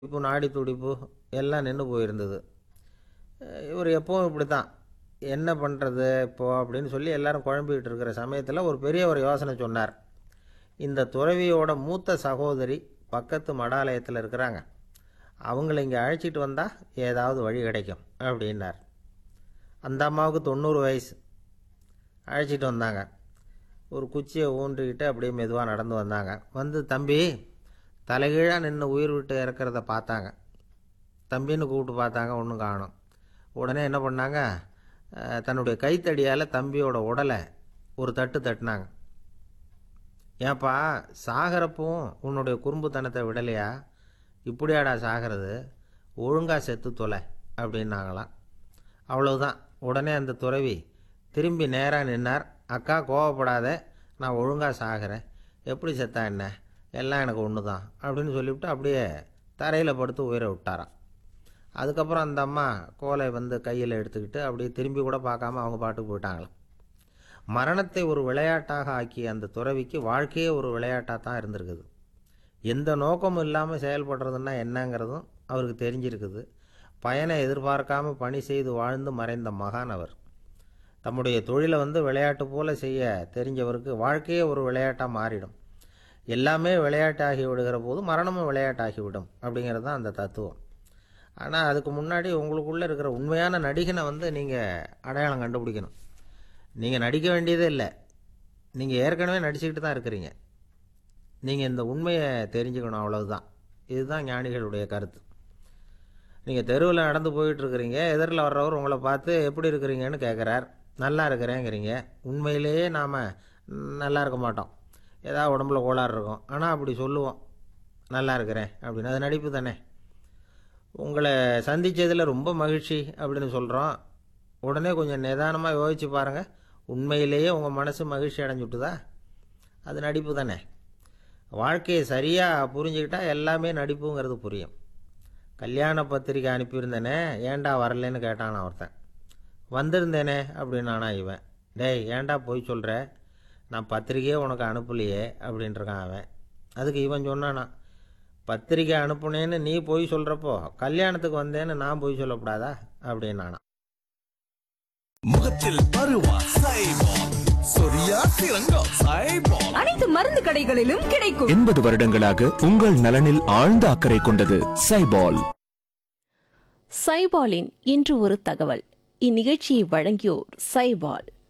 இப்போ நாடி துடிப்பு எல்லாம் நின்று போயிருந்தது இவர் எப்பவும் இப்படி தான் என்ன பண்ணுறது இப்போ அப்படின்னு சொல்லி எல்லாரும் குழம்பிக்கிட்டு இருக்கிற சமயத்தில் ஒரு பெரிய ஒரு யோசனை சொன்னார் இந்த துறவியோட மூத்த சகோதரி பக்கத்து மடாலயத்தில் இருக்கிறாங்க அவங்கள இங்கே அழைச்சிட்டு வந்தால் ஏதாவது வழி கிடைக்கும் அப்படின்னார் அந்த அம்மாவுக்கு தொண்ணூறு வயசு அழைச்சிட்டு வந்தாங்க ஒரு குச்சியை ஊன்றிக்கிட்டு அப்படியே மெதுவாக நடந்து வந்தாங்க வந்து தம்பி தலைகீழாக நின்று உயிர் விட்டு இறக்கிறத பார்த்தாங்க தம்பின்னு கூப்பிட்டு பார்த்தாங்க ஒன்றும் காணும் உடனே என்ன பண்ணாங்க அஹ், தன்னுடைய கைத்தடியால் தம்பியோட உடலை ஒரு தட்டு தட்டினாங்க ஏன்பா சாகிறப்பவும் உன்னுடைய குறும்புத்தனத்தை விடலையா இப்படியாடா சாகிறது ஒழுங்காக செத்து தொலை அப்படின்னாங்களாம் அவ்வளவுதான் உடனே அந்த துறவி திரும்பி நேராக நின்னார் அக்கா கோவப்படாத நான் ஒழுங்காக சாகிறேன் எப்படி செத்தா என்ன எல்லாம் எனக்கு ஒன்று தான் அப்படின்னு சொல்லிவிட்டு அப்படியே தரையில் படுத்து உயிரை விட்டாராம் அதுக்கப்புறம் அந்த அம்மா கோலை வந்து கையில் எடுத்துக்கிட்டு அப்படியே திரும்பி கூட பார்க்காம அவங்க பாட்டுக்கு போயிட்டாங்களாம் மரணத்தை ஒரு விளையாட்டாக ஆக்கிய அந்த துறவிக்கு வாழ்க்கையே ஒரு விளையாட்டாக தான் இருந்திருக்குது எந்த நோக்கமும் இல்லாமல் செயல்படுறதுன்னா என்னங்கிறதும் அவருக்கு தெரிஞ்சிருக்குது பயனை எதிர்பார்க்காம பணி செய்து வாழ்ந்து மறைந்த மகான் அவர் தம்முடைய தொழிலை வந்து விளையாட்டு போல செய்ய தெரிஞ்சவருக்கு வாழ்க்கையே ஒரு விளையாட்டாக மாறிடும் எல்லாமே விளையாட்டாகி விடுகிற போது மரணமும் விளையாட்டாகிவிடும் அப்படிங்கிறது தான் அந்த தத்துவம் ஆனால் அதுக்கு முன்னாடி உங்களுக்குள்ளே இருக்கிற உண்மையான நடிகனை வந்து நீங்கள் அடையாளம் கண்டுபிடிக்கணும் நீங்கள் நடிக்க வேண்டியதே இல்லை நீங்கள் ஏற்கனவே நடிச்சுக்கிட்டு தான் இருக்கிறீங்க நீங்கள் இந்த உண்மையை தெரிஞ்சுக்கணும் அவ்வளவுதான் இதுதான் ஞானிகளுடைய கருத்து நீங்கள் தெருவில் நடந்து போயிட்டு இருக்கிறீங்க எதிரில் வர்றவர் உங்களை பார்த்து எப்படி இருக்கிறீங்கன்னு கேட்குறார் நல்லா இருக்கிறேங்கிறீங்க உண்மையிலேயே நாம் நல்லா இருக்க மாட்டோம் ஏதாவது உடம்புல கோளாறு இருக்கும் ஆனால் அப்படி சொல்லுவோம் நல்லா இருக்கிறேன் அப்படின்னு அது நடிப்பு தானே உங்களை சந்தித்ததில் ரொம்ப மகிழ்ச்சி அப்படின்னு சொல்கிறோம் உடனே கொஞ்சம் நிதானமாக யோசிச்சு பாருங்கள் உண்மையிலேயே உங்கள் மனசு மகிழ்ச்சி அடைஞ்சுட்டுதா அது நடிப்பு தானே வாழ்க்கையை சரியாக புரிஞ்சுக்கிட்டா எல்லாமே நடிப்புங்கிறது புரியும் கல்யாண பத்திரிக்கை அனுப்பியிருந்தேனே ஏன்டா வரலன்னு கேட்டான் ஒருத்தன் வந்திருந்தேனே அப்படின்னானா இவன் டேய் ஏன்டா போய் சொல்கிற நான் பத்திரிக்கையே உனக்கு அனுப்பலையே அப்படின்ட்டுருக்கான் அவன் அதுக்கு இவன் சொன்னானா பத்திரிக்கை அனுப்புனேன்னு நீ போய் சொல்கிறப்போ கல்யாணத்துக்கு வந்தேன்னு நான் போய் சொல்லக்கூடாதா அப்படின்னானா முகத்தில் பருவா சைபால் சொரியா சிறங்கா சைபால் அனைத்து மருந்து கடைகளிலும் கிடைக்கும் எண்பது வருடங்களாக உங்கள் நலனில் ஆழ்ந்த அக்கறை கொண்டது சைபால் சைபாலின் இன்று ஒரு தகவல் இந்நிகழ்ச்சியை வழங்கியோர் சைபால்